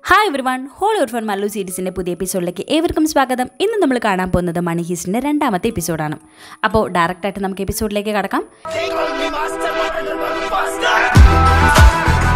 Hi everyone ഹോൾ ഓർ ഫൺ മല്ലു സീരീസിൻ്റെ പുതിയ എപ്പിസോഡിലേക്ക് ഏവർക്കും സ്വാഗതം ഇന്ന് നമ്മൾ കാണാൻ പോകുന്നത് മണി ഹീസിൻ്റെ രണ്ടാമത്തെ എപ്പിസോഡാണ് അപ്പോൾ ഡയറക്റ്റായിട്ട് നമുക്ക് എപ്പിസോഡിലേക്ക് കടക്കാം Take on me, master, master.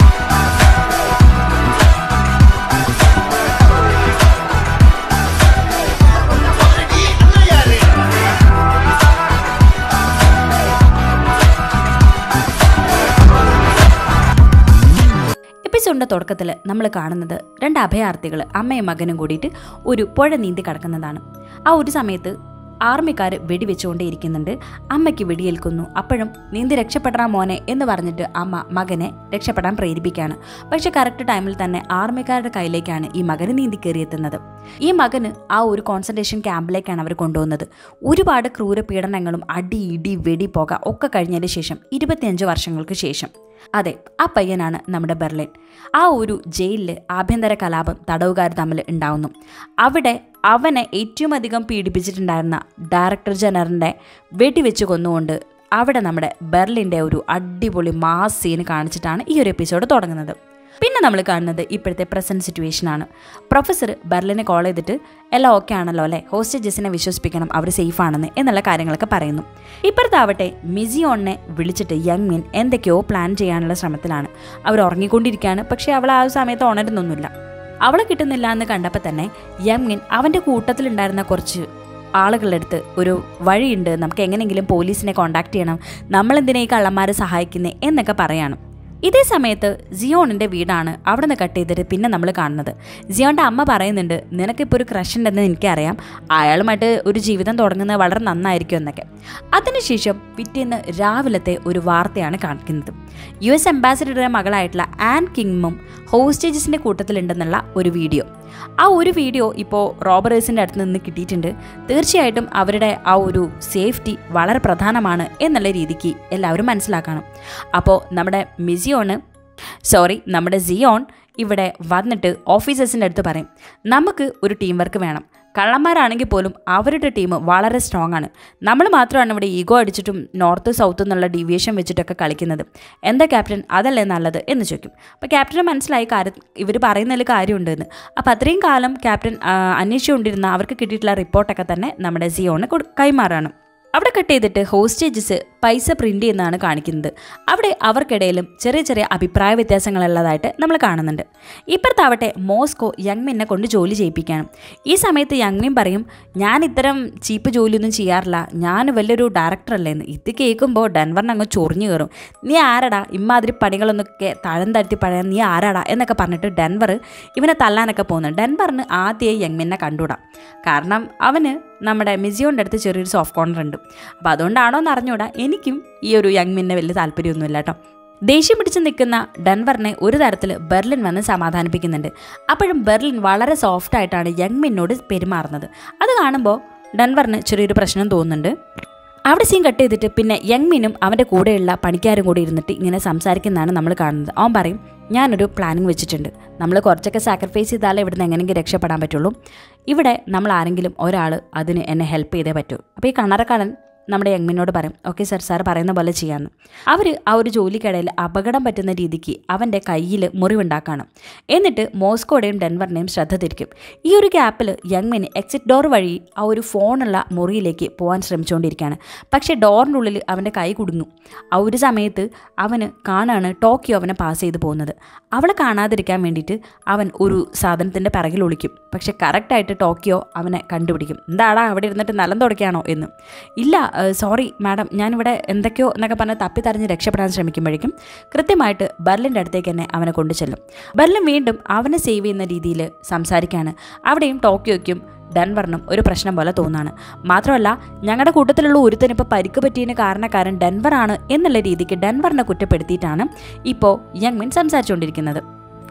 എപ്പിസോഡിൻ്റെ തുടക്കത്തിൽ നമ്മൾ കാണുന്നത് രണ്ട് അഭയാർത്ഥികൾ അമ്മയും മകനും കൂടിയിട്ട് ഒരു പുഴ നീന്തി കിടക്കുന്നതാണ് ആ ഒരു സമയത്ത് ആർമിക്കാർ വെടിവെച്ചുകൊണ്ടേ ഇരിക്കുന്നുണ്ട് അമ്മയ്ക്ക് വെടിയേൽക്കുന്നു അപ്പോഴും നീന്തി രക്ഷപ്പെടാൻ മോനെ എന്ന് പറഞ്ഞിട്ട് അമ്മ മകനെ രക്ഷപ്പെടാൻ പ്രേരിപ്പിക്കുകയാണ് പക്ഷെ കറക്റ്റ് ടൈമിൽ തന്നെ ആർമിക്കാരുടെ കയ്യിലേക്കാണ് ഈ മകന് നീന്തി കയറിയെത്തുന്നത് ഈ മകന് ആ ഒരു കോൺസെൻട്രേഷൻ ക്യാമ്പിലേക്കാണ് അവർ കൊണ്ടുവന്നത് ഒരുപാട് ക്രൂര പീഡനങ്ങളും അടി ഇടി വെടി പുക ഒക്കെ കഴിഞ്ഞതിന് ശേഷം ഇരുപത്തിയഞ്ച് വർഷങ്ങൾക്ക് ശേഷം അതെ ആ പയ്യനാണ് നമ്മുടെ ബെർലിൻ ആ ഒരു ജയിലിൽ ആഭ്യന്തര കലാപം തടവുകാർ തമ്മിൽ ഉണ്ടാവുന്നു അവിടെ അവനെ ഏറ്റവും അധികം പീഡിപ്പിച്ചിട്ടുണ്ടായിരുന്ന ഡയറക്ടർ ജനറലിനെ വെടിവെച്ച് കൊന്നുകൊണ്ട് അവിടെ നമ്മുടെ ബെർലിൻ്റെ ഒരു അടിപൊളി മാസ് സീൻ കാണിച്ചിട്ടാണ് ഈ ഒരു എപ്പിസോഡ് തുടങ്ങുന്നത് പിന്നെ നമ്മൾ കാണുന്നത് ഇപ്പോഴത്തെ പ്രസൻറ്റ് സിറ്റുവേഷനാണ് പ്രൊഫസർ ബെർലിനെ കോൾ ചെയ്തിട്ട് എല്ലാം ഓക്കെ ആണല്ലോ അല്ലേ ഹോസ്റ്റേജസിനെ വിശ്വസിപ്പിക്കണം അവർ സേഫ് ആണെന്ന് എന്നുള്ള കാര്യങ്ങളൊക്കെ പറയുന്നു ഇപ്പുറത്താവട്ടെ മിസിയോണിനെ വിളിച്ചിട്ട് യങ് മീൻ എന്തൊക്കെയോ പ്ലാൻ ചെയ്യാനുള്ള ശ്രമത്തിലാണ് അവർ ഉറങ്ങിക്കൊണ്ടിരിക്കുകയാണ് പക്ഷേ അവൾ ആ ഒരു സമയത്ത് ഉണരുന്നൊന്നുമില്ല അവളെ കിട്ടുന്നില്ല എന്ന് കണ്ടപ്പോൾ തന്നെ യങ് മീൻ അവൻ്റെ കൂട്ടത്തിലുണ്ടായിരുന്ന കുറച്ച് ആളുകളുടെ അടുത്ത് ഒരു വഴിയുണ്ട് നമുക്ക് എങ്ങനെയെങ്കിലും പോലീസിനെ കോണ്ടാക്ട് ചെയ്യണം നമ്മളെന്തിനാ ഈ കള്ളന്മാരെ സഹായിക്കുന്നേ എന്നൊക്കെ പറയാണ് ഇതേ സമയത്ത് ജിയോണിൻ്റെ വീടാണ് അവിടെ നിന്ന് കട്ട് ചെയ്തിട്ട് പിന്നെ നമ്മൾ കാണുന്നത് ജിയോൻ്റെ അമ്മ പറയുന്നുണ്ട് നിനക്കിപ്പോൾ ഒരു ക്രഷ് ഉണ്ടെന്ന് എനിക്കറിയാം അയാളുമായിട്ട് ഒരു ജീവിതം തുടങ്ങുന്നത് വളരെ നന്നായിരിക്കും എന്നൊക്കെ അതിനുശേഷം പിറ്റേന്ന് രാവിലത്തെ ഒരു വാർത്തയാണ് കാണിക്കുന്നത് യു എസ് അംബാസിഡറുടെ മകളായിട്ടുള്ള ആൻ കിങ്ങും ഹോസ്റ്റേജസിൻ്റെ കൂട്ടത്തിലുണ്ടെന്നുള്ള ഒരു വീഡിയോ ആ ഒരു വീഡിയോ ഇപ്പോൾ റോബറേഴ്സിൻ്റെ അടുത്ത് നിന്ന് കിട്ടിയിട്ടുണ്ട് തീർച്ചയായിട്ടും അവരുടെ ആ ഒരു സേഫ്റ്റി വളരെ പ്രധാനമാണ് എന്നുള്ള രീതിക്ക് എല്ലാവരും മനസ്സിലാക്കണം അപ്പോൾ നമ്മുടെ മിസിയോണ് സോറി നമ്മുടെ സിയോൺ ഇവിടെ വന്നിട്ട് ഓഫീസേഴ്സിൻ്റെ അടുത്ത് പറയും നമുക്ക് ഒരു ടീം വർക്ക് വേണം കള്ളന്മാരാണെങ്കിൽ പോലും അവരുടെ ടീം വളരെ സ്ട്രോങ് ആണ് നമ്മൾ മാത്രമാണ് ഇവിടെ ഈഗോ അടിച്ചിട്ടും നോർത്ത് സൗത്ത് എന്നുള്ള ഡീവിയേഷൻ വെച്ചിട്ടൊക്കെ കളിക്കുന്നത് എന്താ ക്യാപ്റ്റൻ അതല്ലേ നല്ലത് എന്ന് ചോദിക്കും അപ്പോൾ ക്യാപ്റ്റന് മനസ്സിലായി കാര്യം ഇവർ പറയുന്നതിൽ കാര്യമുണ്ടെന്ന് അപ്പോൾ അത്രയും കാലം ക്യാപ്റ്റൻ ആ, അന്വേഷിച്ചുകൊണ്ടിരുന്ന അവർക്ക് കിട്ടിയിട്ടുള്ള റിപ്പോർട്ടൊക്കെ തന്നെ നമ്മുടെ സിയോണ് കൊടു- കൈമാറാണ് അവിടെ കട്ട് ചെയ്തിട്ട് ഹോസ്റ്റേജസ് പൈസ പ്രിൻ്റ് ചെയ്യുന്നതാണ് കാണിക്കുന്നത് അവിടെ അവർക്കിടയിലും ചെറിയ ചെറിയ അഭിപ്രായ വ്യത്യാസങ്ങളുള്ളതായിട്ട് നമ്മൾ കാണുന്നുണ്ട് ഇപ്പുറത്താവട്ടെ മോസ്കോ യങ്മിനെ കൊണ്ട് ജോലി ചെയ്യിപ്പിക്കാനും ഈ സമയത്ത് യങ്മിൻ പറയും ഞാൻ ഇത്തരം ചീപ്പ് ജോലിയൊന്നും ചെയ്യാറില്ല ഞാൻ വലിയൊരു ഡയറക്ടർ അല്ലേന്ന് ഇത് കേൾക്കുമ്പോൾ ഡെൻവറിന് അങ്ങ് ചൊറിഞ്ഞു കയറും നീ ആരടാ ഇമാതിരി പണികളൊന്നൊക്കെ തഴം തട്ടി പഴയാൻ നീ ആരാടാ എന്നൊക്കെ പറഞ്ഞിട്ട് ഡെൻവർ ഇവനെ തല്ലാനൊക്കെ പോകുന്നു ഡെൻവറിന് ആദ്യമേ യങ്മിനെ കണ്ടുകൂടാം കാരണം അവന് നമ്മുടെ മിസിയോൻ്റെ അടുത്ത് ചെറിയൊരു സോഫ്റ്റ് കോർണർ ഉണ്ട് അപ്പോൾ അതുകൊണ്ടാണോ എന്ന് അറിഞ്ഞൂടാ എനിക്കും ഈ ഒരു യങ്മിനെ വലിയ താല്പര്യമൊന്നുമില്ല കേട്ടോ ദേഷ്യം പിടിച്ച് നിൽക്കുന്ന ഡെൻവറിനെ ഒരു തരത്തിൽ ബെർലിൻ വന്ന് സമാധാനിപ്പിക്കുന്നുണ്ട് അപ്പോഴും ബെർലിൻ വളരെ സോഫ്റ്റ് ആയിട്ടാണ് യങ്മിനോട് പെരുമാറുന്നത് അത് കാണുമ്പോൾ ഡെൻവറിന് ചെറിയൊരു പ്രശ്നം തോന്നുന്നുണ്ട് അവിടെ സീൻ കട്ട് ചെയ്തിട്ട് പിന്നെ യങ്മിനും അവൻ്റെ കൂടെയുള്ള പണിക്കാരും കൂടി ഇരുന്നിട്ട് ഇങ്ങനെ സംസാരിക്കുന്നതാണ് നമ്മൾ കാണുന്നത് അവൻ പറയും ഞാനൊരു പ്ലാനിങ് വെച്ചിട്ടുണ്ട് നമ്മൾ കുറച്ചൊക്കെ സാക്രിഫൈസ് ചെയ്താലേ ഇവിടുന്ന് എങ്ങനെയെങ്കിലും രക്ഷപ്പെടാൻ പറ്റുള്ളൂ ഇവിടെ നമ്മൾ ആരെങ്കിലും ഒരാൾ അതിന് എന്നെ ഹെൽപ്പ് ചെയ്തേ പറ്റൂ അപ്പോൾ ഈ കണറക്കാരൻ നമ്മുടെ യങ്മിനോട് പറയും ഓക്കെ സർ സാർ പറയുന്ന പോലെ ചെയ്യാമെന്ന് അവർ ആ ഒരു ജോലിക്കിടയിൽ അപകടം പറ്റുന്ന രീതിക്ക് അവൻ്റെ കയ്യിൽ മുറിവുണ്ടാക്കാണ് എന്നിട്ട് മോസ്കോയുടെയും ഡെൻവറിനെയും ശ്രദ്ധ തിരിക്കും ഈ ഒരു ഗ്യാപ്പിൽ യങ്മിന് എക്സിറ്റ് ഡോർ വഴി ആ ഒരു ഫോണുള്ള മുറിയിലേക്ക് പോകാൻ ശ്രമിച്ചുകൊണ്ടിരിക്കുകയാണ് പക്ഷേ ഡോറിൻ്റെ ഉള്ളിൽ അവൻ്റെ കൈ കുടുങ്ങും ആ ഒരു സമയത്ത് അവന് കാണാണ് ടോക്കിയോ അവനെ പാസ് ചെയ്ത് പോകുന്നത് അവളെ കാണാതിരിക്കാൻ വേണ്ടിയിട്ട് അവൻ ഒരു സാധനത്തിൻ്റെ പിറകിൽ ഒളിക്കും പക്ഷെ കറക്റ്റായിട്ട് ടോക്കിയോ അവനെ കണ്ടുപിടിക്കും എന്താടാ അവിടെ ഇരുന്നിട്ട് നിലം തുടക്കുകയാണോ എന്ന് ഇല്ല സോറി മാഡം ഞാനിവിടെ എന്തൊക്കെയോ എന്നൊക്കെ പറഞ്ഞ് തപ്പി തരഞ്ഞ് രക്ഷപ്പെടാൻ ശ്രമിക്കുമ്പോഴേക്കും കൃത്യമായിട്ട് ബെർലിൻ്റെ അടുത്തേക്ക് തന്നെ അവനെ കൊണ്ടു ചെല്ലും ബെർലിൻ വീണ്ടും അവനെ സേവ് ചെയ്യുന്ന രീതിയിൽ സംസാരിക്കുകയാണ് അവിടെയും ടോക്കിയോയ്ക്കും ഡെൻവറിനും ഒരു പ്രശ്നം പോലെ തോന്നാണ് മാത്രമല്ല ഞങ്ങളുടെ കൂട്ടത്തിലുള്ള ഒരുത്തന് ഇപ്പോൾ പരിക്ക് പറ്റിയതിന് കാരണക്കാരൻ ഡെൻവറാണ് എന്നുള്ള രീതിക്ക് ഡെൻവറിനെ കുറ്റപ്പെടുത്തിയിട്ടാണ് ഇപ്പോൾ യങ്മിൻ സംസാരിച്ചുകൊണ്ടിരിക്കുന്നത്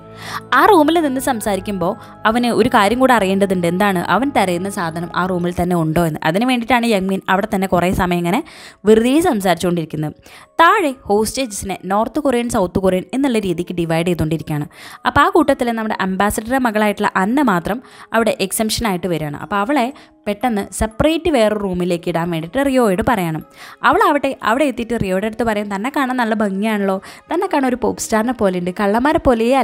ആ റൂമിൽ നിന്ന് സംസാരിക്കുമ്പോൾ അവന് ഒരു കാര്യം കൂടെ അറിയേണ്ടതുണ്ട് എന്താണ് അവൻ തരയുന്ന സാധനം ആ റൂമിൽ തന്നെ ഉണ്ടോ എന്ന് അതിന് വേണ്ടിയിട്ടാണ് യങ്മീൻ അവിടെ തന്നെ കുറേ സമയം ഇങ്ങനെ വെറുതെ സംസാരിച്ചുകൊണ്ടിരിക്കുന്നത് താഴെ ഹോസ്റ്റേജസിനെ നോർത്ത് കൊറിയൻ സൗത്ത് കൊറിയൻ എന്നുള്ള രീതിക്ക് ഡിവൈഡ് ചെയ്തുകൊണ്ടിരിക്കുകയാണ് അപ്പോൾ ആ കൂട്ടത്തിൽ നമ്മുടെ അംബാസഡറുടെ മകളായിട്ടുള്ള അന്ന മാത്രം അവിടെ എക്സംഷനായിട്ട് വരികയാണ് അപ്പോൾ അവളെ പെട്ടെന്ന് സെപ്പറേറ്റ് വേറൊരു റൂമിലേക്ക് ഇടാൻ വേണ്ടിയിട്ട് റിയോയോട് പറയണം അവളാവട്ടെ അവിടെ എത്തിയിട്ട് റിയോയുടെ അടുത്ത് പറയും തന്നെ കാണാൻ നല്ല ഭംഗിയാണല്ലോ തന്നെ കാണാൻ ഒരു പോപ്പ് സ്റ്റാറിനെ പോലെ ഉണ്ട് കള്ളന്മാരെ പോലെയേ അല്ല എന്നൊക്കെ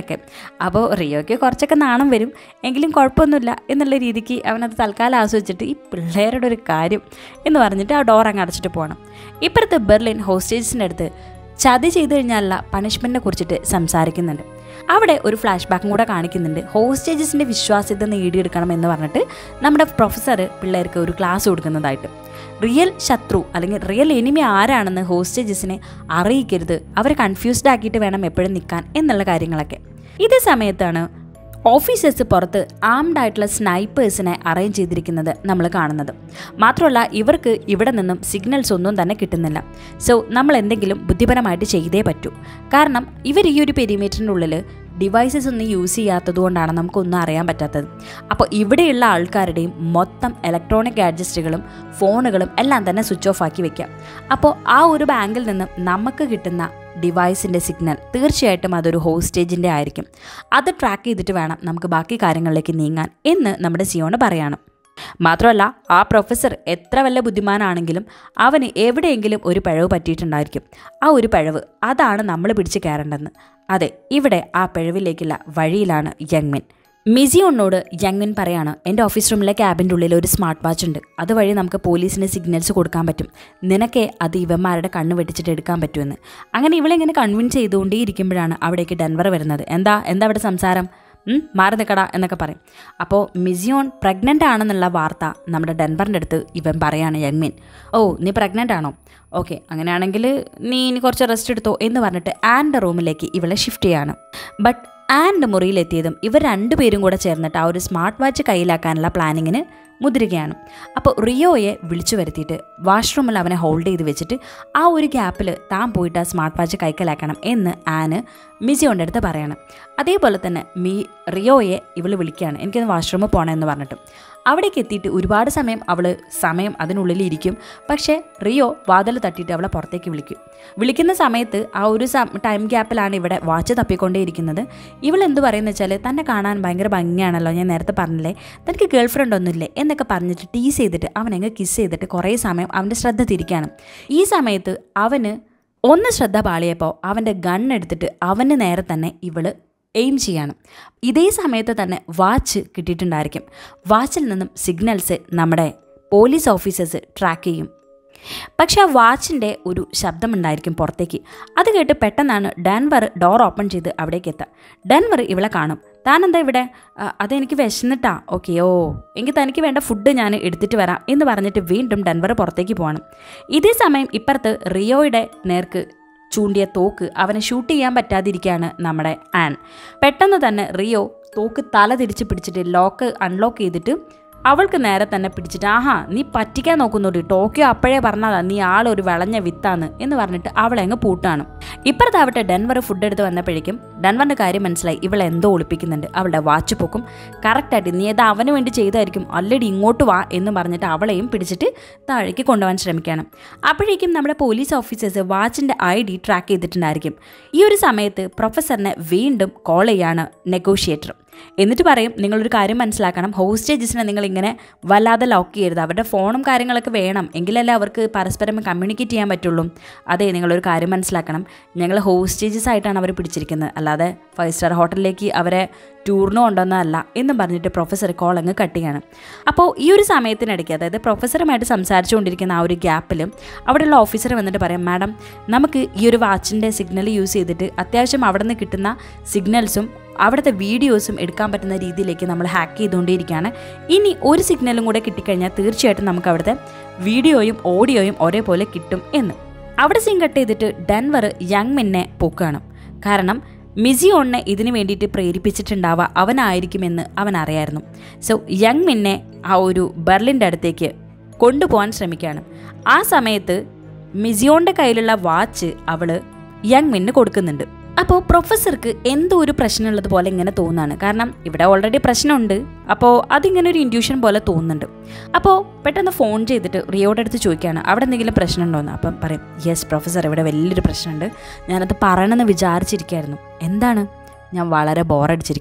എന്നൊക്കെ അപ്പോൾ റിയോയ്ക്ക് കുറച്ചൊക്കെ നാണം വരും എങ്കിലും കുഴപ്പമൊന്നുമില്ല എന്നുള്ള രീതിക്ക് അവനത് തൽക്കാലം ആസ്വദിച്ചിട്ട് ഈ പിള്ളേരുടെ ഒരു കാര്യം എന്ന് പറഞ്ഞിട്ട് ആ ഡോർ അങ്ങ് അടച്ചിട്ട് പോകണം ഇപ്പുറത്ത് ബെർലിൻ ഹോസ്റ്റേജസിൻ്റെ അടുത്ത് ചതി ചെയ്തു കഴിഞ്ഞാലുള്ള പണിഷ്മെൻറ്റിനെ കുറിച്ചിട്ട് സംസാരിക്കുന്നുണ്ട് അവിടെ ഒരു ഫ്ലാഷ് ബാക്കും കൂടെ കാണിക്കുന്നുണ്ട് ഹോസ്റ്റേജസിൻ്റെ വിശ്വാസ്യത നേടിയെടുക്കണം എന്ന് പറഞ്ഞിട്ട് നമ്മുടെ പ്രൊഫസർ പിള്ളേർക്ക് ഒരു ക്ലാസ് കൊടുക്കുന്നതായിട്ട് റിയൽ ശത്രു അല്ലെങ്കിൽ റിയൽ എനിമി ആരാണെന്ന് ഹോസ്റ്റേജസിനെ അറിയിക്കരുത് അവരെ കൺഫ്യൂസ്ഡ് ആക്കിയിട്ട് വേണം എപ്പോഴും നിൽക്കാൻ എന്നുള്ള കാര്യങ്ങളൊക്കെ ഇതേ സമയത്താണ് ഓഫീസേഴ്സ് പുറത്ത് ആംഡ് ആയിട്ടുള്ള സ്നൈപ്പേഴ്സിനെ അറേഞ്ച് ചെയ്തിരിക്കുന്നത് നമ്മൾ കാണുന്നത് മാത്രമല്ല ഇവർക്ക് ഇവിടെ നിന്നും സിഗ്നൽസ് ഒന്നും തന്നെ കിട്ടുന്നില്ല സോ നമ്മൾ എന്തെങ്കിലും ബുദ്ധിപരമായിട്ട് ചെയ്തേ പറ്റൂ കാരണം ഇവർ ഈ ഒരു പെരിമീറ്ററിൻ്റെ ഉള്ളിൽ ഡിവൈസസ് ഒന്നും യൂസ് ചെയ്യാത്തത് കൊണ്ടാണ് നമുക്കൊന്നും അറിയാൻ പറ്റാത്തത് അപ്പോൾ ഇവിടെയുള്ള ആൾക്കാരുടെയും മൊത്തം ഇലക്ട്രോണിക് ഗാഡ്ജസ്റ്റുകളും ഫോണുകളും എല്ലാം തന്നെ സ്വിച്ച് ഓഫ് ആക്കി വെക്കാം അപ്പോൾ ആ ഒരു ബാങ്കിൽ നിന്നും നമുക്ക് കിട്ടുന്ന ഡിവൈസിൻ്റെ സിഗ്നൽ തീർച്ചയായിട്ടും അതൊരു ഹോസ്റ്റേജിൻ്റെ ആയിരിക്കും അത് ട്രാക്ക് ചെയ്തിട്ട് വേണം നമുക്ക് ബാക്കി കാര്യങ്ങളിലേക്ക് നീങ്ങാൻ എന്ന് നമ്മുടെ സിയോണ് പറയാണ് മാത്രമല്ല ആ പ്രൊഫസർ എത്ര വല്ല ബുദ്ധിമാനാണെങ്കിലും അവന് എവിടെയെങ്കിലും ഒരു പിഴവ് പറ്റിയിട്ടുണ്ടായിരിക്കും ആ ഒരു പിഴവ് അതാണ് നമ്മൾ പിടിച്ച് കയറേണ്ടതെന്ന് അതെ ഇവിടെ ആ പിഴവിലേക്കുള്ള വഴിയിലാണ് യങ്മിൻ മിസിയോണിനോട് യങ്മിൻ പറയാണ് എൻ്റെ ഓഫീസ് റൂമിലെ ക്യാബിൻ്റെ ഉള്ളിൽ ഒരു സ്മാർട്ട് വാച്ച് ഉണ്ട് അതുവഴി നമുക്ക് പോലീസിന് സിഗ്നൽസ് കൊടുക്കാൻ പറ്റും നിനക്കേ അത് ഇവന്മാരുടെ കണ്ണ് വെട്ടിച്ചിട്ട് എടുക്കാൻ പറ്റുമെന്ന് അങ്ങനെ ഇവളിങ്ങനെ കൺവിൻസ് ചെയ്തുകൊണ്ടേ ഇരിക്കുമ്പോഴാണ് അവിടേക്ക് ഡെൻവർ വരുന്നത് എന്താ എന്താ അവിടെ സംസാരം ഉം, മാറി നിൽക്കടാ എന്നൊക്കെ പറയും അപ്പോൾ മിസിയോൺ പ്രഗ്നൻ്റ് ആണെന്നുള്ള വാർത്ത നമ്മുടെ ഡെൻവറിൻ്റെ അടുത്ത് ഇവൻ പറയാണ് യങ്മിൻ ഓ നീ പ്രഗ്നൻ്റ് ആണോ ഓക്കെ അങ്ങനെയാണെങ്കിൽ നീ ഇനി കുറച്ച് റെസ്റ്റ് എടുത്തോ എന്ന് പറഞ്ഞിട്ട് ആൻ്റെ റൂമിലേക്ക് ഇവളെ ഷിഫ്റ്റ് ചെയ്യാണ് ബട്ട് ആൻ്റെ മുറിയിലെത്തിയതും ഇവർ രണ്ടുപേരും കൂടെ ചേർന്നിട്ട് ആ ഒരു സ്മാർട്ട് വാച്ച് കയ്യിലാക്കാനുള്ള പ്ലാനിങ്ങിന് മുതിരുകയാണ് അപ്പോൾ റിയോയെ വിളിച്ചു വരുത്തിയിട്ട് വാഷ്റൂമിൽ അവനെ ഹോൾഡ് ചെയ്ത് വെച്ചിട്ട് ആ ഒരു ഗ്യാപ്പിൽ താൻ പോയിട്ട് ആ സ്മാർട്ട് വാച്ച് കൈക്കലാക്കണം എന്ന് ആന് മിസിയോൻ്റെ അടുത്ത് പറയണം അതേപോലെ തന്നെ മീ റിയോയെ ഇവൾ വിളിക്കുകയാണ് എനിക്കൊന്ന് വാഷ്റൂമിൽ പോകണമെന്ന് പറഞ്ഞിട്ട് അവിടേക്ക് എത്തിയിട്ട് ഒരുപാട് സമയം അവൾ സമയം അതിനുള്ളിൽ ഇരിക്കും പക്ഷേ റിയോ വാതിൽ തട്ടിയിട്ട് അവളെ പുറത്തേക്ക് വിളിക്കും വിളിക്കുന്ന സമയത്ത് ആ ഒരു ടൈം ഗ്യാപ്പിലാണ് ഇവിടെ വാച്ച് തപ്പിക്കൊണ്ടേയിരിക്കുന്നത് ഇവൾ എന്ത് പറയുന്ന വെച്ചാൽ തന്നെ കാണാൻ ഭയങ്കര ഭംഗിയാണല്ലോ ഞാൻ നേരത്തെ പറഞ്ഞില്ലേ തനിക്ക് ഗേൾ ഫ്രണ്ട് ഒന്നുമില്ലേ എന്നൊക്കെ പറഞ്ഞിട്ട് ടീസ് ചെയ്തിട്ട് അവനങ്ങ് കിസ് ചെയ്തിട്ട് കുറേ സമയം അവൻ്റെ ശ്രദ്ധ തിരിക്കുകയാണ് ഈ സമയത്ത് അവന് ഒന്ന് ശ്രദ്ധ പാളിയപ്പോൾ അവൻ്റെ ഗൺ എടുത്തിട്ട് അവന് നേരെ തന്നെ ഇവള് എയിം ചെയ്യാണ് ഇതേ സമയത്ത് തന്നെ വാച്ച് കിട്ടിയിട്ടുണ്ടായിരിക്കും വാച്ചിൽ നിന്നും സിഗ്നൽസ് നമ്മുടെ പോലീസ് ഓഫീസേഴ്സ് ട്രാക്ക് ചെയ്യും പക്ഷെ ആ വാച്ചിൻ്റെ ഒരു ശബ്ദമുണ്ടായിരിക്കും പുറത്തേക്ക് അത് കേട്ട് പെട്ടെന്നാണ് ഡാൻവർ ഡോർ ഓപ്പൺ ചെയ്ത് അവിടേക്ക് എത്തുക ഡാൻവർ ഇവളെ കാണും താനെന്താ ഇവിടെ "ആ, അതെനിക്ക് വിശന്നിട്ടാ ഓക്കെ ഓ എങ്കിൽ തനിക്ക് വേണ്ട ഫുഡ് ഞാൻ എടുത്തിട്ട് വരാം എന്ന് പറഞ്ഞിട്ട് വീണ്ടും ഡൻവർ പുറത്തേക്ക് പോകണം ഇതേ സമയം ഇപ്പുറത്ത് റിയോയുടെ നേർക്ക് ചൂണ്ടിയ തോക്ക് അവനെ ഷൂട്ട് ചെയ്യാൻ പറ്റാതിരിക്കുകയാണ് നമ്മുടെ ആൻ പെട്ടെന്ന് തന്നെ റിയോ തോക്ക് തല തിരിച്ച് പിടിച്ചിട്ട് ലോക്ക് അൺലോക്ക് ചെയ്തിട്ട് അവൾക്ക് നേരെ തന്നെ പിടിച്ചിട്ട് ആഹാ നീ പറ്റിക്കാൻ നോക്കുന്നുണ്ട് ടോക്കിയോ അപ്പോഴേ പറഞ്ഞതാ നീ ആളൊരു വിളഞ്ഞ വിത്താന്ന് എന്ന് പറഞ്ഞിട്ട് അവളെ അങ്ങ് പൂട്ടാണ് ഇപ്പുറത്താവട്ടെ ഡെൻവർ ഫുഡ് എടുത്ത് വന്നപ്പോഴേക്കും ഡെൻവറിൻ്റെ കാര്യം മനസ്സിലായി ഇവളെ എന്തോ ഒളിപ്പിക്കുന്നുണ്ട് അവളുടെ വാച്ച് പൊക്കും കറക്റ്റായിട്ട് നീ അത് അവന് വേണ്ടി ചെയ്തായിരിക്കും ഓൾറെഡി ഇങ്ങോട്ട് വാ എന്ന് പറഞ്ഞിട്ട് അവളെയും പിടിച്ചിട്ട് താഴേക്ക് കൊണ്ടുപോകാൻ ശ്രമിക്കുകയാണ് അപ്പോഴേക്കും നമ്മുടെ പോലീസ് ഓഫീസേഴ്സ് വാച്ചിൻ്റെ ഐ ഡി ട്രാക്ക് ചെയ്തിട്ടുണ്ടായിരിക്കും ഈ ഒരു സമയത്ത് പ്രൊഫസറിനെ വീണ്ടും കോൾ ചെയ്യാണ് നെഗോഷിയേറ്റർ എന്നിട്ട് പറയും നിങ്ങളൊരു കാര്യം മനസ്സിലാക്കണം ഹോസ്റ്റേജസിനെ നിങ്ങൾ ഇങ്ങനെ വല്ലാതെ ലോക്ക് ചെയ്യരുത് അവരുടെ ഫോണും കാര്യങ്ങളൊക്കെ വേണം എങ്കിലല്ലേ അവർക്ക് പരസ്പരം കമ്മ്യൂണിക്കേറ്റ് ചെയ്യാൻ പറ്റുള്ളൂ അതെ നിങ്ങളൊരു കാര്യം മനസ്സിലാക്കണം ഞങ്ങൾ ഹോസ്റ്റേജസ് ആയിട്ടാണ് അവർ പിടിച്ചിരിക്കുന്നത് അല്ലാതെ ഫൈവ് സ്റ്റാർ ഹോട്ടലിലേക്ക് അവരെ ടൂറിന് കൊണ്ടുവന്നതല്ല എന്നും പറഞ്ഞിട്ട് പ്രൊഫസർ കോൾ അങ്ങ് കട്ട് ചെയ്യാണ് അപ്പോൾ ഈ ഒരു സമയത്തിനിടയ്ക്ക് അതായത് പ്രൊഫസറുമായിട്ട് സംസാരിച്ചുകൊണ്ടിരിക്കുന്ന ആ ഒരു ഗ്യാപ്പിൽ അവിടെയുള്ള ഓഫീസർ വന്നിട്ട് പറയാം മാഡം നമുക്ക് ഈ ഒരു വാച്ചിൻ്റെ സിഗ്നൽ യൂസ് ചെയ്തിട്ട് അത്യാവശ്യം അവിടെ നിന്ന് കിട്ടുന്ന സിഗ്നൽസും അവിടുത്തെ വീഡിയോസും എടുക്കാൻ പറ്റുന്ന രീതിയിലേക്ക് നമ്മൾ ഹാക്ക് ചെയ്തുകൊണ്ടിരിക്കുകയാണ് ഇനി ഒരു സിഗ്നലും കൂടെ കിട്ടിക്കഴിഞ്ഞാൽ തീർച്ചയായിട്ടും നമുക്ക് അവിടുത്തെ വീഡിയോയും ഓഡിയോയും ഒരേപോലെ കിട്ടും എന്ന് അവിടെ സീൻ കട്ട് ചെയ്തിട്ട് ഡെൻവർ യങ് മിന്നെ പൊക്കുകയാണ് കാരണം മിസിയോണിനെ ഇതിനു വേണ്ടിയിട്ട് പ്രേരിപ്പിച്ചിട്ടുണ്ടാവുക അവനായിരിക്കുമെന്ന് അവൻ അറിയായിരുന്നു സോ യങ് മിന്നെ ആ ഒരു ബെർലിൻ്റെ അടുത്തേക്ക് കൊണ്ടുപോകാൻ ശ്രമിക്കുകയാണ് ആ സമയത്ത് മിസിയോണിൻ്റെ കയ്യിലുള്ള വാച്ച് അവള് യങ് മിന്ന് കൊടുക്കുന്നുണ്ട് അപ്പോൾ പ്രൊഫസർക്ക് എന്തോ ഒരു പ്രശ്നമുള്ളത് പോലെ ഇങ്ങനെ തോന്നുകയാണ് കാരണം ഇവിടെ ഓൾറെഡി പ്രശ്നമുണ്ട് അപ്പോൾ അതിങ്ങനെ ഒരു ഇൻഡ്യൂഷൻ പോലെ തോന്നുന്നുണ്ട് അപ്പോൾ പെട്ടെന്ന് ഫോൺ ചെയ്തിട്ട് റിയോയുടെ അടുത്ത് ചോദിക്കുകയാണ് അവിടെ എന്തെങ്കിലും പ്രശ്നമുണ്ടോയെന്ന് അപ്പം പറയും യെസ് പ്രൊഫസർ ഇവിടെ വലിയൊരു പ്രശ്നമുണ്ട് ഞാനത് പറയണമെന്ന് വിചാരിച്ചിരിക്കുകയായിരുന്നു എന്താണ് ഞാൻ വളരെ ബോറടിച്ചിരിക്കുക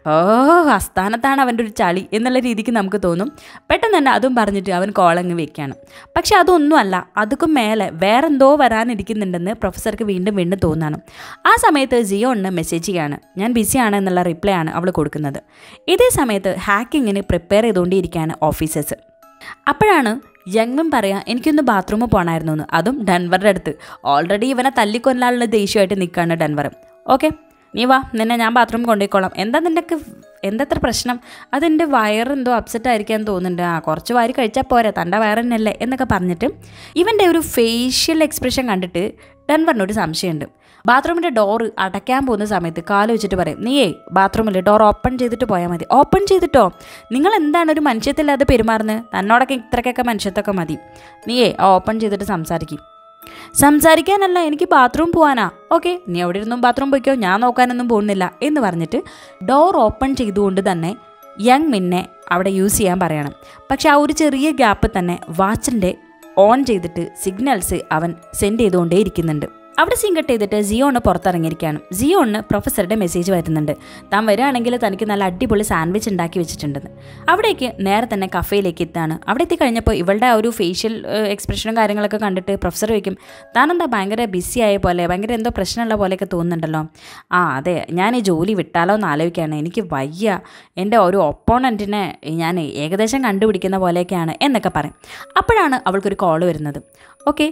ഓ അസ്ഥാനത്താണ് അവൻ്റെ ഒരു ചളി എന്നുള്ള രീതിക്ക് നമുക്ക് തോന്നും പെട്ടെന്ന് തന്നെ അതും പറഞ്ഞിട്ട് അവൻ കോളങ്ങ് വെക്കുകയാണ് പക്ഷെ അതൊന്നുമല്ല അതുക്കും മേലെ വേറെന്തോ വരാനിരിക്കുന്നുണ്ടെന്ന് പ്രൊഫസർക്ക് വീണ്ടും വീണ്ടും തോന്നാണ് ആ സമയത്ത് ജിയോണിന് മെസ്സേജ് ചെയ്യാണ് ഞാൻ ബിസിയാണ് എന്നുള്ള റിപ്ലൈ ആണ് അവൾ കൊടുക്കുന്നത് ഇതേ സമയത്ത് ഹാക്കിങ്ങിന് പ്രിപ്പയർ ചെയ്തുകൊണ്ടിരിക്കുകയാണ് ഓഫീസേഴ്സ് അപ്പോഴാണ് യങ്മൻ പറയാ എനിക്കൊന്ന് ബാത്റൂമിൽ പോകണമായിരുന്നു എന്ന് അതും ഡൻവറുടെ അടുത്ത് ഓൾറെഡി ഇവനെ തല്ലിക്കൊല്ലാനുള്ള ദേഷ്യമായിട്ട് നിൽക്കുകയാണ് ഡൻവർ ഓക്കെ നീ വാ നിന്നെ ഞാൻ ബാത്റൂമിൽ കൊണ്ടുപോയിക്കോളാം എന്താ നിൻ്റെക്ക് എന്തത്ര പ്രശ്നം അതെൻ്റെ വയറെന്തോ അപ്സെറ്റ് ആയിരിക്കാൻ തോന്നുന്നുണ്ട് ആ കുറച്ച് വാരി കഴിച്ചാൽ പോരെ തൻ്റെ വയറന്നല്ലേ എന്നൊക്കെ പറഞ്ഞിട്ട് ഇവൻ്റെ ഒരു ഫേഷ്യൽ എക്സ്പ്രഷൻ കണ്ടിട്ട് ഡൻവറിനൊരു സംശയമുണ്ട് ബാത്റൂമിൻ്റെ ഡോറ് അടയ്ക്കാൻ പോകുന്ന സമയത്ത് കാല് വെച്ചിട്ട് പറയും നീയേ ബാത്റൂമിൽ ഡോർ ഓപ്പൺ ചെയ്തിട്ട് പോയാൽ മതി ഓപ്പൺ ചെയ്തിട്ടോ നിങ്ങൾ എന്താണ് ഒരു മനുഷ്യത്തില്ലാതെ പെരുമാറുന്നത് തന്നോടൊക്കെ ഇത്രയ്ക്കൊക്കെ മനുഷ്യത്തൊക്കെ മതി നീയേ ആ ഓപ്പൺ ചെയ്തിട്ട് സംസാരിക്കും സംസാരിക്കാനല്ല എനിക്ക് ബാത്റൂം പോകാനാ ഓക്കെ നീ എവിടെ ഇരുന്നും ബാത്റൂം പോയിക്കോ ഞാൻ നോക്കാനൊന്നും പോകുന്നില്ല എന്ന് പറഞ്ഞിട്ട് ഡോർ ഓപ്പൺ ചെയ്തുകൊണ്ട് തന്നെ യങ് മിന്നെ അവിടെ യൂസ് ചെയ്യാൻ പറയണം പക്ഷെ ആ ഒരു ചെറിയ ഗ്യാപ്പ് തന്നെ വാച്ചിൻ്റെ ഓൺ ചെയ്തിട്ട് സിഗ്നൽസ് അവൻ സെൻഡ് ചെയ്തുകൊണ്ടേ ഇരിക്കുന്നുണ്ട് അവിടെ സീൻ കട്ട് ചെയ്തിട്ട് ജിയോണ് പുറത്തിറങ്ങിയിരിക്കുകയാണ് ജിയോണ് പ്രൊഫസറുടെ മെസ്സേജ് വരുന്നുണ്ട് താൻ വരികയാണെങ്കിൽ തനിക്ക് നല്ല അടിപൊളി സാൻഡ്വിച്ച് ഉണ്ടാക്കി വെച്ചിട്ടുണ്ടെന്ന് അവിടേക്ക് നേരെ തന്നെ കഫേയിലേക്ക് എത്താണ് അവിടെ എത്തിക്കഴിഞ്ഞപ്പോൾ ഇവളുടെ ആ ഒരു ഫേഷ്യൽ എക്സ്പ്രഷനും കാര്യങ്ങളൊക്കെ കണ്ടിട്ട് പ്രൊഫസർ ചോദിക്കും താനെന്താ ഭയങ്കര ബിസി ആയ പോലെ ഭയങ്കര എന്തോ പ്രശ്നമുള്ള പോലെയൊക്കെ തോന്നുന്നുണ്ടല്ലോ ആ അതെ ഞാൻ ഈ ജോലി വിട്ടാലോ എന്ന് ആലോചിക്കുകയാണ് എനിക്ക് വയ്യ എൻ്റെ ഒരു ഒപ്പോണൻറ്റിനെ ഞാൻ ഏകദേശം കണ്ടുപിടിക്കുന്ന പോലെയൊക്കെയാണ് എന്നൊക്കെ പറയും അപ്പോഴാണ് അവൾക്കൊരു കോൾ വരുന്നത് ഓക്കെ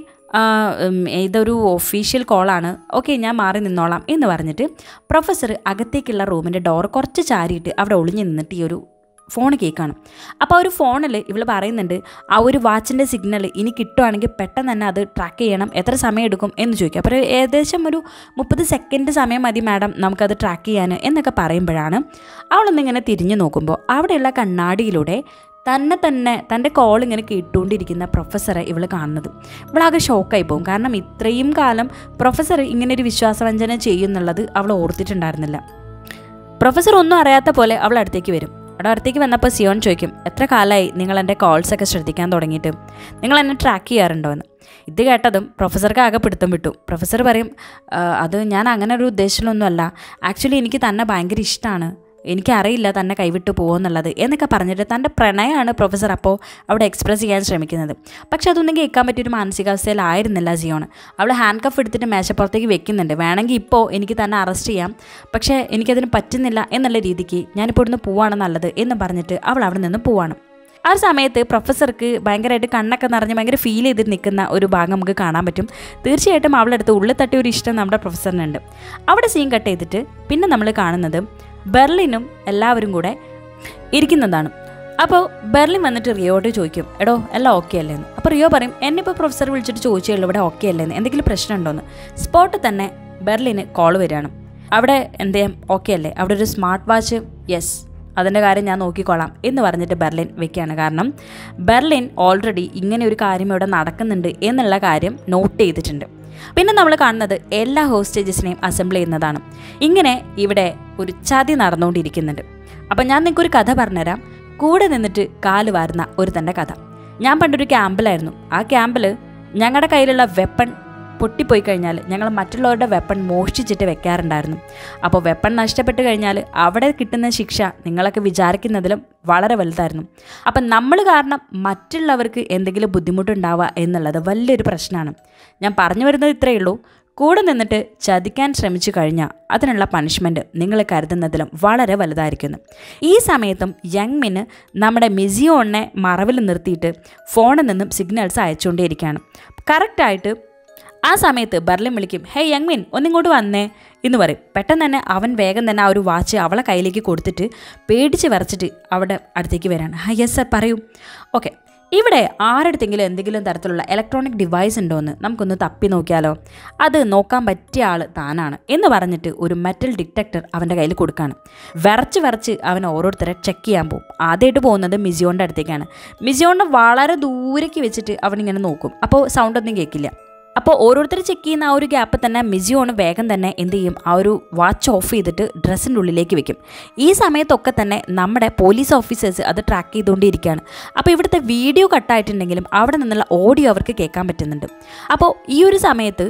ഇതൊരു ഒഫീഷ്യൽ കോളാണ് ഓക്കെ ഞാൻ മാറി നിന്നോളാം എന്ന് പറഞ്ഞിട്ട് പ്രൊഫസർ അകത്തേക്കുള്ള റൂമിൻ്റെ ഡോർ കുറച്ച് ചാരിയിട്ട് അവിടെ ഒളിഞ്ഞു നിന്നിട്ട് ഈ ഒരു ഫോൺ കേൾക്കാണ് അപ്പോൾ ആ ഒരു ഫോണിൽ ഇവൾ പറയുന്നുണ്ട് ആ ഒരു വാച്ചിൻ്റെ സിഗ്നൽ ഇനി കിട്ടുവാണെങ്കിൽ പെട്ടെന്ന് തന്നെ അത് ട്രാക്ക് ചെയ്യണം എത്ര സമയം എടുക്കും എന്ന് ചോദിക്കും അപ്പോൾ ഏകദേശം ഒരു മുപ്പത് സെക്കൻഡ് സമയം മതി മാഡം നമുക്കത് ട്രാക്ക് ചെയ്യാൻ എന്നൊക്കെ പറയുമ്പോഴാണ് അവളൊന്നിങ്ങനെ തിരിഞ്ഞു നോക്കുമ്പോൾ അവിടെയുള്ള കണ്ണാടിയിലൂടെ തന്നെ തന്നെ തൻ്റെ കോൾ ഇങ്ങനെ കേട്ടുകൊണ്ടിരിക്കുന്ന പ്രൊഫസറെ ഇവൾ കാണുന്നത് ഇവളാകെ ഷോക്കായി പോകും കാരണം ഇത്രയും കാലം പ്രൊഫസർ ഇങ്ങനെ ഒരു വിശ്വാസവഞ്ചന ചെയ്യുന്നുള്ളത് അവൾ ഓർത്തിട്ടുണ്ടായിരുന്നില്ല പ്രൊഫസർ ഒന്നും അറിയാത്ത പോലെ അവൾ അടുത്തേക്ക് വരും അവിടെ അടുത്തേക്ക് വന്നപ്പോൾ സിയോൺ ചോദിക്കും എത്ര കാലമായി നിങ്ങൾ എൻ്റെ കോൾസൊക്കെ ശ്രദ്ധിക്കാൻ തുടങ്ങിയിട്ട് നിങ്ങൾ എന്നെ ട്രാക്ക് ചെയ്യാറുണ്ടോ എന്ന് ഇത് കേട്ടതും പ്രൊഫസർക്ക് ആകെ പിടുത്തം വിട്ടു പ്രൊഫസർ പറയും അത് ഞാൻ അങ്ങനെ ഒരു ഉദ്ദേശത്തിലൊന്നുമല്ല ആക്ച്വലി എനിക്ക് തന്നെ ഭയങ്കര ഇഷ്ടമാണ് എനിക്കറിയില്ല തന്നെ കൈവിട്ട് പോകുമെന്നുള്ളത് എന്നൊക്കെ പറഞ്ഞിട്ട് തൻ്റെ പ്രണയമാണ് പ്രൊഫസർ അപ്പോൾ അവിടെ എക്സ്പ്രസ് ചെയ്യാൻ ശ്രമിക്കുന്നത് പക്ഷെ അതൊന്നും കേൾക്കാൻ പറ്റിയൊരു മാനസികാവസ്ഥയിലായിരുന്നില്ല ജിയോണ് അവൾ ഹാൻഡ് കഫ് എടുത്തിട്ട് മേശപ്പുറത്തേക്ക് വെക്കുന്നുണ്ട് വേണമെങ്കിൽ ഇപ്പോൾ എനിക്ക് തന്നെ അറസ്റ്റ് ചെയ്യാം പക്ഷേ എനിക്കതിന് പറ്റുന്നില്ല എന്നുള്ള രീതിക്ക് ഞാനിപ്പോൾ ഇവിടുന്ന് പോവാണ് നല്ലത് എന്ന് പറഞ്ഞിട്ട് അവൾ അവിടെ നിന്ന് പോവാണ് ആ സമയത്ത് പ്രൊഫസർക്ക് ഭയങ്കരമായിട്ട് കണ്ണൊക്കെ നിറഞ്ഞ് ഭയങ്കര ഫീൽ ചെയ്തിട്ട് നിൽക്കുന്ന ഒരു ഭാഗം നമുക്ക് കാണാൻ പറ്റും തീർച്ചയായിട്ടും അവളുടെ അടുത്ത് ഉള്ളിൽ തട്ടിയ ഒരു ഇഷ്ടം നമ്മുടെ പ്രൊഫസറിനുണ്ട് അവിടെ സീൻ കട്ട് ചെയ്തിട്ട് പിന്നെ നമ്മൾ കാണുന്നത് ബെർലിനും എല്ലാവരും കൂടെ ഇരിക്കുന്നതാണ് അപ്പോൾ ബെർലിൻ വന്നിട്ട് റിയോയോട് ചോദിക്കും എടോ എല്ലാം ഓക്കെ അല്ലേ എന്ന് അപ്പോൾ റിയോ പറയും എന്നെ ഇപ്പോൾ പ്രൊഫസർ വിളിച്ചിട്ട് ചോദിച്ചുള്ളൂ ഇവിടെ ഓക്കെ അല്ലേ എന്ന് എന്തെങ്കിലും പ്രശ്നമുണ്ടോയെന്ന് സ്പോട്ടിൽ തന്നെ ബെർലിന് കോൾ വരികയാണ് അവിടെ എന്ത് ചെയ്യാം ഓക്കെ അല്ലേ അവിടെ ഒരു സ്മാർട്ട് വാച്ച് യെസ് അതിൻ്റെ കാര്യം ഞാൻ നോക്കിക്കോളാം എന്ന് പറഞ്ഞിട്ട് ബെർലിൻ വെക്കുകയാണ് കാരണം ബെർലിൻ ഓൾറെഡി ഇങ്ങനെ ഒരു കാര്യം ഇവിടെ നടക്കുന്നുണ്ട് എന്നുള്ള കാര്യം നോട്ട് ചെയ്തിട്ടുണ്ട് പിന്നെ നമ്മൾ കാണുന്നത് എല്ലാ ഹോസ്റ്റേജസിനെയും അസംബിൾ ചെയ്യുന്നതാണ് ഇങ്ങനെ ഇവിടെ ഒരു ചതി നടന്നുകൊണ്ടിരിക്കുന്നുണ്ട് അപ്പം ഞാൻ നിങ്ങൾക്കൊരു കഥ പറഞ്ഞുതരാം കൂടെ നിന്നിട്ട് കാല് വാരുന്ന ഒരു തൻ്റെ കഥ ഞാൻ പണ്ടൊരു ക്യാമ്പിലായിരുന്നു ആ ക്യാമ്പിൽ ഞങ്ങളുടെ കയ്യിലുള്ള വെപ്പൺ പൊട്ടിപ്പോയി കഴിഞ്ഞാൽ ഞങ്ങൾ മറ്റുള്ളവരുടെ വെപ്പൺ മോഷ്ടിച്ചിട്ട് വെക്കാറുണ്ടായിരുന്നു അപ്പോൾ വെപ്പൺ നഷ്ടപ്പെട്ട് കഴിഞ്ഞാൽ അവിടെ കിട്ടുന്ന ശിക്ഷ നിങ്ങളൊക്കെ വിചാരിക്കുന്നതിലും വളരെ വലുതായിരുന്നു അപ്പം നമ്മൾ കാരണം മറ്റുള്ളവർക്ക് എന്തെങ്കിലും ബുദ്ധിമുട്ടുണ്ടാവുക എന്നുള്ളത് വലിയൊരു പ്രശ്നമാണ് ഞാൻ പറഞ്ഞു വരുന്നത് ഇത്രയേ ഉള്ളൂ കൂടെ നിന്നിട്ട് ചതിക്കാൻ ശ്രമിച്ചു കഴിഞ്ഞാൽ അതിനുള്ള പണിഷ്മെൻറ്റ് നിങ്ങൾ കരുതുന്നതിലും വളരെ വലുതായിരിക്കുന്നു ഈ സമയത്തും യങ്മിന് നമ്മുടെ മിസിയോണിനെ മറവിൽ നിർത്തിയിട്ട് ഫോണിൽ നിന്നും സിഗ്നൽസ് അയച്ചുകൊണ്ടേയിരിക്കുകയാണ് കറക്റ്റായിട്ട് ആ സമയത്ത് ബർലിൻ വിളിക്കും ഹേ യങ്മിൻ ഒന്നിങ്ങോട്ട് വന്നേ എന്ന് പറയും പെട്ടെന്ന് തന്നെ അവൻ വേഗം തന്നെ ആ ഒരു വാച്ച് അവളെ കയ്യിലേക്ക് കൊടുത്തിട്ട് പേടിച്ച് വരച്ചിട്ട് അവിടെ അടുത്തേക്ക് വരാണ് ഹാ യെസ് സർ പറയൂ ഓക്കെ ഇവിടെ ആരടുത്തെങ്കിലും എന്തെങ്കിലും തരത്തിലുള്ള ഇലക്ട്രോണിക് ഡിവൈസ് ഉണ്ടോ എന്ന് നമുക്കൊന്ന് തപ്പി നോക്കിയാലോ അത് നോക്കാൻ പറ്റിയ ആൾ താനാണ് എന്ന് പറഞ്ഞിട്ട് ഒരു മെറ്റൽ ഡിറ്റക്ടർ അവൻ്റെ കയ്യിൽ കൊടുക്കുകയാണ് വിറച്ച് വിറച്ച് അവൻ ഓരോരുത്തരെ ചെക്ക് ചെയ്യാൻ പോകും ആദ്യമായിട്ട് പോകുന്നത് മിസിയോൻ്റെ അടുത്തേക്കാണ് മിസിയോണിനെ വളരെ ദൂരേക്ക് വെച്ചിട്ട് അവനിങ്ങനെ നോക്കും അപ്പോൾ സൗണ്ടൊന്നും കേൾക്കില്ല അപ്പോൾ ഓരോരുത്തർ ചെക്ക് ചെയ്യുന്ന ആ ഒരു ഗ്യാപ്പ് തന്നെ മിജിയോണ് വേഗം തന്നെ എന്ത് ചെയ്യും ആ ഒരു വാച്ച് ഓഫ് ചെയ്തിട്ട് ഡ്രസ്സിൻ്റെ ഉള്ളിലേക്ക് വെക്കും ഈ സമയത്തൊക്കെ തന്നെ നമ്മുടെ പോലീസ് ഓഫീസേഴ്സ് അത് ട്രാക്ക് ചെയ്തുകൊണ്ടിരിക്കുകയാണ് അപ്പോൾ ഇവിടുത്തെ വീഡിയോ കട്ടായിട്ടുണ്ടെങ്കിലും അവിടെ നിന്നുള്ള ഓഡിയോ അവർക്ക് കേൾക്കാൻ പറ്റുന്നുണ്ട് അപ്പോൾ ഈ ഒരു സമയത്ത്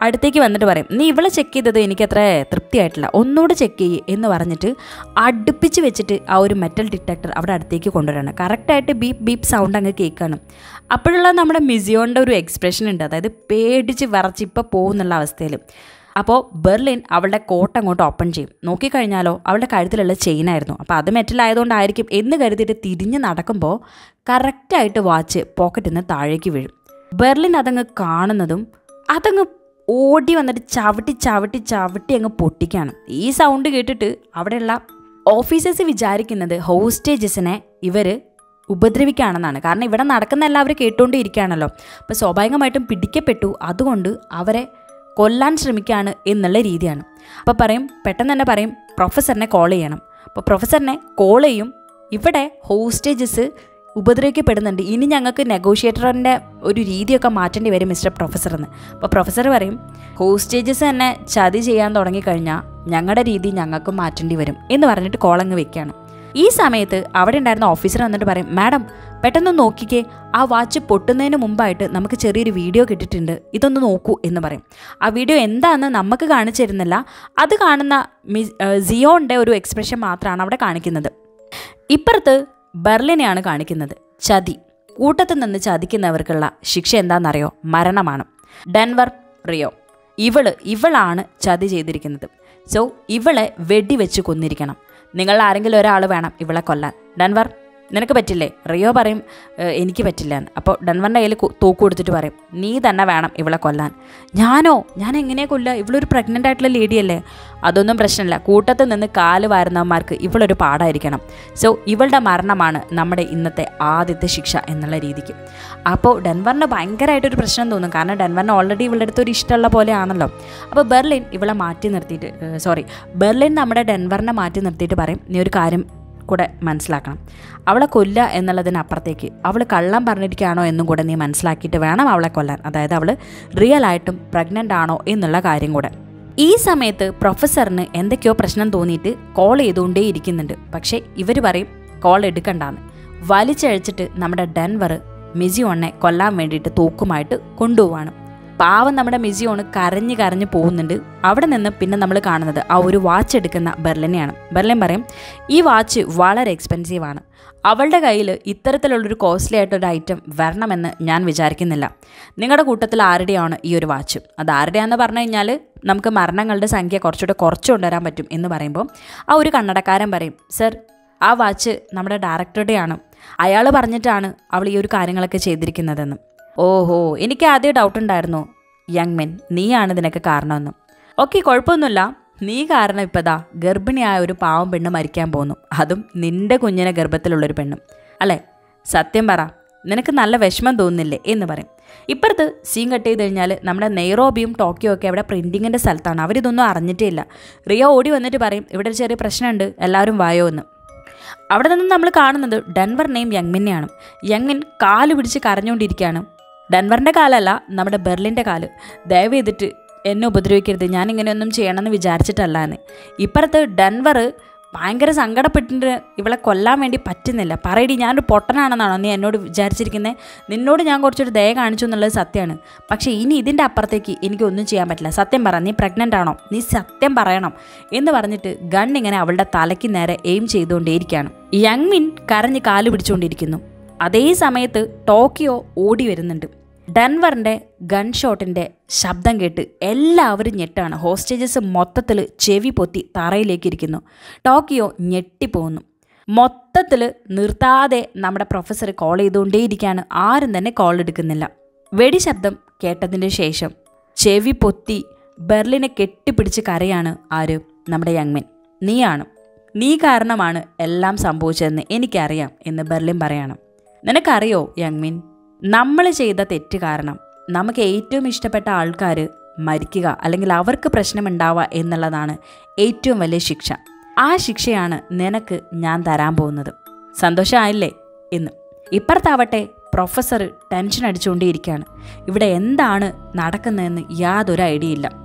അടുത്തേക്ക് വന്നിട്ട് പറയും നീ ഇവളെ ചെക്ക് ചെയ്തത് എനിക്കത്ര തൃപ്തിയായിട്ടില്ല ഒന്നുകൂടെ ചെക്ക് ചെയ്യ് എന്ന് പറഞ്ഞിട്ട് അടുപ്പിച്ച് വെച്ചിട്ട് ആ ഒരു മെറ്റൽ ഡിറ്റക്ടർ അവിടെ അടുത്തേക്ക് കൊണ്ടുവരാണ് കറക്റ്റായിട്ട് ബീപ്പ് ബീപ്പ് സൗണ്ട് അങ്ങ് കേൾക്കാണ് അപ്പോഴുള്ള നമ്മുടെ മിസിയോൻ്റെ ഒരു എക്സ്പ്രഷൻ ഉണ്ട് അതായത് പേടിച്ച് വിറച്ച് ഇപ്പോൾ പോകുന്നുള്ള അവസ്ഥയിൽ അപ്പോൾ ബെർലിൻ അവളുടെ കോട്ട് അങ്ങോട്ട് ഓപ്പൺ ചെയ്യും നോക്കിക്കഴിഞ്ഞാലോ അവളുടെ കഴുത്തിലുള്ള ചെയിനായിരുന്നു അപ്പോൾ അത് മെറ്റലായതുകൊണ്ടായിരിക്കും എന്ന് കരുതിയിട്ട് തിരിഞ്ഞ് നടക്കുമ്പോൾ കറക്റ്റായിട്ട് വാച്ച് പോക്കറ്റിൽ നിന്ന് താഴേക്ക് വീഴും ബെർലിൻ അതങ്ങ് കാണുന്നതും അതങ്ങ് ഓടി വന്നിട്ട് ചവിട്ടി ചവിട്ടി ചവിട്ടി അങ്ങ് പൊട്ടിക്കാണ് ഈ സൗണ്ട് കേട്ടിട്ട് അവിടെയുള്ള ഓഫീസേഴ്സ് വിചാരിക്കുന്നത് ഹോസ്റ്റേജസിനെ ഇവർ ഉപദ്രവിക്കുകയാണെന്നാണ് കാരണം ഇവിടെ നടക്കുന്ന എല്ലാവരും കേട്ടുകൊണ്ടിരിക്കുകയാണല്ലോ അപ്പോൾ സ്വാഭാവികമായിട്ടും പിടിക്കപ്പെട്ടു അതുകൊണ്ട് അവരെ കൊല്ലാൻ ശ്രമിക്കുകയാണ് എന്നുള്ള രീതിയാണ് അപ്പോൾ പറയും പെട്ടെന്ന് തന്നെ പറയും പ്രൊഫസറിനെ കോൾ ചെയ്യണം അപ്പോൾ പ്രൊഫസറിനെ കോൾ ചെയ്യും ഇവിടെ ഹോസ്റ്റേജസ് ഉപദ്രവിക്കപ്പെടുന്നുണ്ട് ഇനി ഞങ്ങൾക്ക് നെഗോഷിയേറ്ററിൻ്റെ ഒരു രീതിയൊക്കെ മാറ്റേണ്ടി വരും മിസ്റ്റർ പ്രൊഫസർ എന്ന് അപ്പോൾ പ്രൊഫസർ പറയും ഹോസ്റ്റേജസ് തന്നെ ചതി ചെയ്യാൻ തുടങ്ങിക്കഴിഞ്ഞാൽ ഞങ്ങളുടെ രീതി ഞങ്ങൾക്ക് മാറ്റേണ്ടി വരും എന്ന് പറഞ്ഞിട്ട് കോളങ്ങ് വെക്കുകയാണ് ഈ സമയത്ത് അവിടെ ഉണ്ടായിരുന്ന ഓഫീസർ വന്നിട്ട് പറയും മാഡം പെട്ടെന്ന് നോക്കിക്കേ ആ വാച്ച് പൊട്ടുന്നതിന് മുമ്പായിട്ട് നമുക്ക് ചെറിയൊരു വീഡിയോ കിട്ടിയിട്ടുണ്ട് ഇതൊന്ന് നോക്കൂ എന്ന് പറയും ആ വീഡിയോ എന്താണെന്ന് നമുക്ക് കാണിച്ചു തരുന്നില്ല അത് കാണുന്ന മി സിയോൻ്റെ ഒരു എക്സ്പ്രഷൻ മാത്രമാണ് അവിടെ കാണിക്കുന്നത് ഇപ്പുറത്ത് ബെർലിനെയാണ് കാണിക്കുന്നത് ചതി കൂട്ടത്തിൽ നിന്ന് ചതിക്കുന്നവർക്കുള്ള ശിക്ഷ എന്താണെന്നറിയോ മരണമാണ് ഡെൻവർ റിയോ ഇവള് ഇവളാണ് ചതി ചെയ്തിരിക്കുന്നത് സോ ഇവളെ വെടിവെച്ച് കൊന്നിരിക്കണം നിങ്ങൾ ആരെങ്കിലും ഒരാൾ വേണം ഇവളെ കൊല്ലാൻ ഡൻവർ നിനക്ക് പറ്റില്ലേ റിയോ പറയും "ഏഹ്, എനിക്ക് പറ്റില്ല എന്ന് അപ്പോൾ ഡൻവറിൻ്റെ കയ്യിൽ കു- തൂക്ക് കൊടുത്തിട്ട് പറയും നീ തന്നെ വേണം ഇവളെ കൊല്ലാൻ ഞാനോ ഞാൻ എങ്ങനെയാ കൊല്ലുക ഇവളൊരു പ്രഗ്നൻ്റ് ആയിട്ടുള്ള ലേഡിയല്ലേ അതൊന്നും പ്രശ്നമില്ല കൂട്ടത്തിൽ നിന്ന് കാല് വാരുന്നവന്മാർക്ക് ഇവളൊരു പാടായിരിക്കണം സോ ഇവളുടെ മരണമാണ് നമ്മുടെ ഇന്നത്തെ ആദ്യത്തെ ശിക്ഷ എന്നുള്ള രീതിക്ക് അപ്പോൾ ഡെൻവറിന് ഭയങ്കരമായിട്ടൊരു പ്രശ്നം തോന്നും കാരണം ഡെൻവറിന് ഓൾറെഡി ഇവളുടെ അടുത്ത് ഒരു ഇഷ്ടമുള്ള പോലെയാണല്ലോ അപ്പോൾ ബെർലിൻ ഇവളെ മാറ്റി നിർത്തിയിട്ട് സോറി ബെർലിൻ നമ്മുടെ ഡെൻവറിനെ മാറ്റി നിർത്തിയിട്ട് പറയും നീ ഒരു കാര്യം കൂടെ മനസ്സിലാക്കണം അവളെ കൊല്ലുക എന്നുള്ളതിനപ്പുറത്തേക്ക് അവൾ കള്ളം പറഞ്ഞിരിക്കുകയാണോ എന്നും കൂടെ നീ മനസ്സിലാക്കിയിട്ട് വേണം അവളെ കൊല്ലാൻ അതായത് അവൾ റിയൽ ആയിട്ടും പ്രഗ്നൻ്റ് ആണോ എന്നുള്ള കാര്യം കൂടെ ഈ സമയത്ത് പ്രൊഫസറിന് എന്തൊക്കെയോ പ്രശ്നം തോന്നിയിട്ട് കോൾ ചെയ്തുകൊണ്ടേ ഇരിക്കുന്നുണ്ട് പക്ഷേ ഇവർ പറയും കോൾ എടുക്കണ്ടാന്ന് വലിച്ചഴിച്ചിട്ട് നമ്മുടെ ഡെൻവർ മിസിയോണിനെ കൊല്ലാൻ വേണ്ടിയിട്ട് തൂക്കുമായിട്ട് കൊണ്ടുപോവാണ് പാവം നമ്മുടെ മിസിയോണ് കരഞ്ഞ് കരഞ്ഞ് പോകുന്നുണ്ട് അവിടെ നിന്ന് പിന്നെ നമ്മൾ കാണുന്നത് ആ ഒരു വാച്ച് എടുക്കുന്ന ബെർലിനെയാണ് ബെർലിൻ പറയും ഈ വാച്ച് വളരെ എക്സ്പെൻസീവ് ആണ് അവളുടെ കയ്യിൽ ഇത്തരത്തിലുള്ളൊരു കോസ്റ്റ്ലി ആയിട്ടൊരു ഐറ്റം വരണമെന്ന് ഞാൻ വിചാരിക്കുന്നില്ല നിങ്ങളുടെ കൂട്ടത്തിൽ ആരുടെയാണ് ഈ ഒരു വാച്ച് അത് ആരുടെയാണെന്ന് പറഞ്ഞു കഴിഞ്ഞാൽ നമുക്ക് മരണങ്ങളുടെ സംഖ്യ കുറച്ചുകൂടെ കുറച്ച് കൊണ്ടുവരാൻ പറ്റും എന്ന് പറയുമ്പോൾ ആ ഒരു കണ്ണടക്കാരൻ പറയും സർ ആ വാച്ച് നമ്മുടെ ഡയറക്ടറുടെയാണ് അയാൾ പറഞ്ഞിട്ടാണ് അവൾ ഈ ഒരു കാര്യങ്ങളൊക്കെ ചെയ്തിരിക്കുന്നതെന്ന് ഓഹോ എനിക്ക് ആദ്യം ഡൗട്ട് ഉണ്ടായിരുന്നു യങ് മെൻ നീയാണ് ഇതിനൊക്കെ കാരണമെന്ന് ഓക്കെ കുഴപ്പമൊന്നുമില്ല നീ കാരണം ഇപ്പതാ ഗർഭിണിയായ ഒരു പാവം പെണ്ണ് മരിക്കാൻ പോകുന്നു അതും നിന്റെ കുഞ്ഞിനെ ഗർഭത്തിലുള്ളൊരു പെണ്ണും അല്ലേ സത്യം പറ നിനക്ക് നല്ല വിഷമം തോന്നുന്നില്ലേ എന്ന് പറയും ഇപ്പുറത്ത് സീൻ കട്ട് ചെയ്ത് കഴിഞ്ഞാൽ നമ്മുടെ നെയ്റോബിയും ടോക്കിയോ ഒക്കെ അവിടെ പ്രിൻറ്റിങ്ങിൻ്റെ സ്ഥലത്താണ് അവരിതൊന്നും അറിഞ്ഞിട്ടേ ഇല്ല റിയോ ഓടി വന്നിട്ട് പറയും ഇവിടെ ഒരു ചെറിയ പ്രശ്നമുണ്ട് എല്ലാവരും വായോ എന്ന് അവിടെ നിന്ന് നമ്മൾ കാണുന്നത് ഡെൻവറിനെയും യങ്മിനെയാണ് യങ്ങിൻ കാല് പിടിച്ച് കരഞ്ഞുകൊണ്ടിരിക്കുകയാണ് ഡെൻവറിൻ്റെ കാലല്ല നമ്മുടെ ബെർലിൻ്റെ കാല് ദയവ് ചെയ്തിട്ട് എന്നെ ഉപദ്രവിക്കരുത് ഞാൻ ഇങ്ങനെയൊന്നും ചെയ്യണമെന്ന് വിചാരിച്ചിട്ടല്ല എന്ന് ഇപ്പുറത്ത് ഡെൻവർ ഭയങ്കര സങ്കടപ്പെട്ടിട്ട് ഇവളെ കൊല്ലാൻ വേണ്ടി പറ്റുന്നില്ല പറയടി ഞാനൊരു പൊട്ടനാണെന്നാണോ നീ എന്നോട് വിചാരിച്ചിരിക്കുന്നത് നിന്നോട് ഞാൻ കുറച്ചൊരു ദയ കാണിച്ചു എന്നുള്ളത് സത്യമാണ് പക്ഷേ ഇനി ഇതിൻ്റെ അപ്പുറത്തേക്ക് എനിക്കൊന്നും ചെയ്യാൻ പറ്റില്ല സത്യം പറ നീ പ്രഗ്നൻ്റ് ആണോ നീ സത്യം പറയണം എന്ന് പറഞ്ഞിട്ട് ഗൺ ഇങ്ങനെ അവളുടെ തലയ്ക്ക് നേരെ എയിം ചെയ്തുകൊണ്ടേയിരിക്കുകയാണ് യങ്മിൻ കരഞ്ഞ് കാല് പിടിച്ചുകൊണ്ടിരിക്കുന്നു അതേ സമയത്ത് ടോക്കിയോ ഓടി വരുന്നുണ്ട് ഡൻവറിൻ്റെ ഗൺ ഷോട്ടിൻ്റെ ശബ്ദം കേട്ട് എല്ലാവരും ഞെട്ടാണ് ഹോസ്റ്റേജസ് മൊത്തത്തിൽ ചെവി പൊത്തി തറയിലേക്ക് ഇരിക്കുന്നു ടോക്കിയോ ഞെട്ടിപ്പോകുന്നു മൊത്തത്തിൽ നിർത്താതെ നമ്മുടെ പ്രൊഫസർ കോൾ ചെയ്തുകൊണ്ടേയിരിക്കുകയാണ് ആരും തന്നെ കോൾ എടുക്കുന്നില്ല വെടി ശബ്ദം കേട്ടതിന് ശേഷം ചെവി പൊത്തി ബെർലിനെ കെട്ടിപ്പിടിച്ച് കരയാണ് ആര് നമ്മുടെ യങ്മെൻ നീയാണ് നീ കാരണമാണ് എല്ലാം സംഭവിച്ചതെന്ന് എനിക്കറിയാം എന്ന് ബെർലിൻ പറയണം നിനക്കറിയോ യങ്മിൻ നമ്മൾ ചെയ്ത തെറ്റ് കാരണം നമുക്ക് ഏറ്റവും ഇഷ്ടപ്പെട്ട ആൾക്കാർ മരിക്കുക അല്ലെങ്കിൽ അവർക്ക് പ്രശ്നമുണ്ടാവുക എന്നുള്ളതാണ് ഏറ്റവും വലിയ ശിക്ഷ ആ ശിക്ഷയാണ് നിനക്ക് ഞാൻ തരാൻ പോകുന്നത് സന്തോഷമായില്ലേ എന്ന് ഇപ്പുറത്താവട്ടെ പ്രൊഫസർ ടെൻഷൻ അടിച്ചുകൊണ്ടേയിരിക്കുകയാണ് ഇവിടെ എന്താണ് നടക്കുന്നതെന്ന് യാതൊരു ഐഡിയ ഇല്ല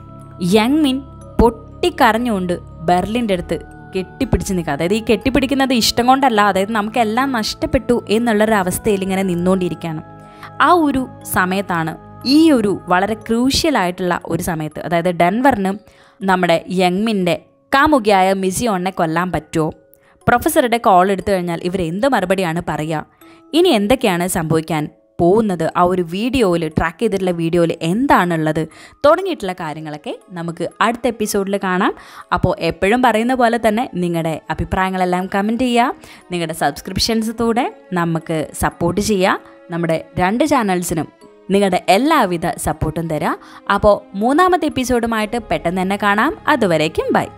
യങ്മിൻ പൊട്ടിക്കരഞ്ഞുകൊണ്ട് ബെർലിൻ്റെ അടുത്ത് കെട്ടിപ്പിടിച്ച് നിൽക്കുക അതായത് ഈ കെട്ടിപ്പിടിക്കുന്നത് ഇഷ്ടം കൊണ്ടല്ല അതായത് നമുക്കെല്ലാം നഷ്ടപ്പെട്ടു എന്നുള്ളൊരു അവസ്ഥയിൽ ഇങ്ങനെ നിന്നുകൊണ്ടിരിക്കുകയാണ് ആ ഒരു സമയത്താണ് ഈ ഒരു വളരെ ക്രൂഷ്യലായിട്ടുള്ള ഒരു സമയത്ത് അതായത് ഡെൻവറിന് നമ്മുടെ യങ്മിൻ്റെ കാമുകിയായ മിസിയോണിനെ കൊല്ലാൻ പറ്റുമോ പ്രൊഫസറുടെ കോൾ എടുത്തു കഴിഞ്ഞാൽ ഇവർ എന്ത് മറുപടിയാണ് പറയുക ഇനി എന്തൊക്കെയാണ് സംഭവിക്കാൻ പോകുന്നത് ആ ഒരു വീഡിയോയിൽ ട്രാക്ക് ചെയ്തിട്ടുള്ള വീഡിയോയിൽ എന്താണുള്ളത് തുടങ്ങിയിട്ടുള്ള കാര്യങ്ങളൊക്കെ നമുക്ക് അടുത്ത എപ്പിസോഡിൽ കാണാം അപ്പോൾ എപ്പോഴും പറയുന്ന പോലെ തന്നെ നിങ്ങളുടെ അഭിപ്രായങ്ങളെല്ലാം കമൻറ്റ് ചെയ്യുക നിങ്ങളുടെ സബ്സ്ക്രിപ്ഷൻസത്തൂടെ നമുക്ക് സപ്പോർട്ട് ചെയ്യുക നമ്മുടെ രണ്ട് ചാനൽസിനും നിങ്ങളുടെ എല്ലാവിധ സപ്പോർട്ടും തരാം അപ്പോൾ മൂന്നാമത്തെ എപ്പിസോഡുമായിട്ട് പെട്ടെന്ന് തന്നെ കാണാം അതുവരേക്കും ബൈ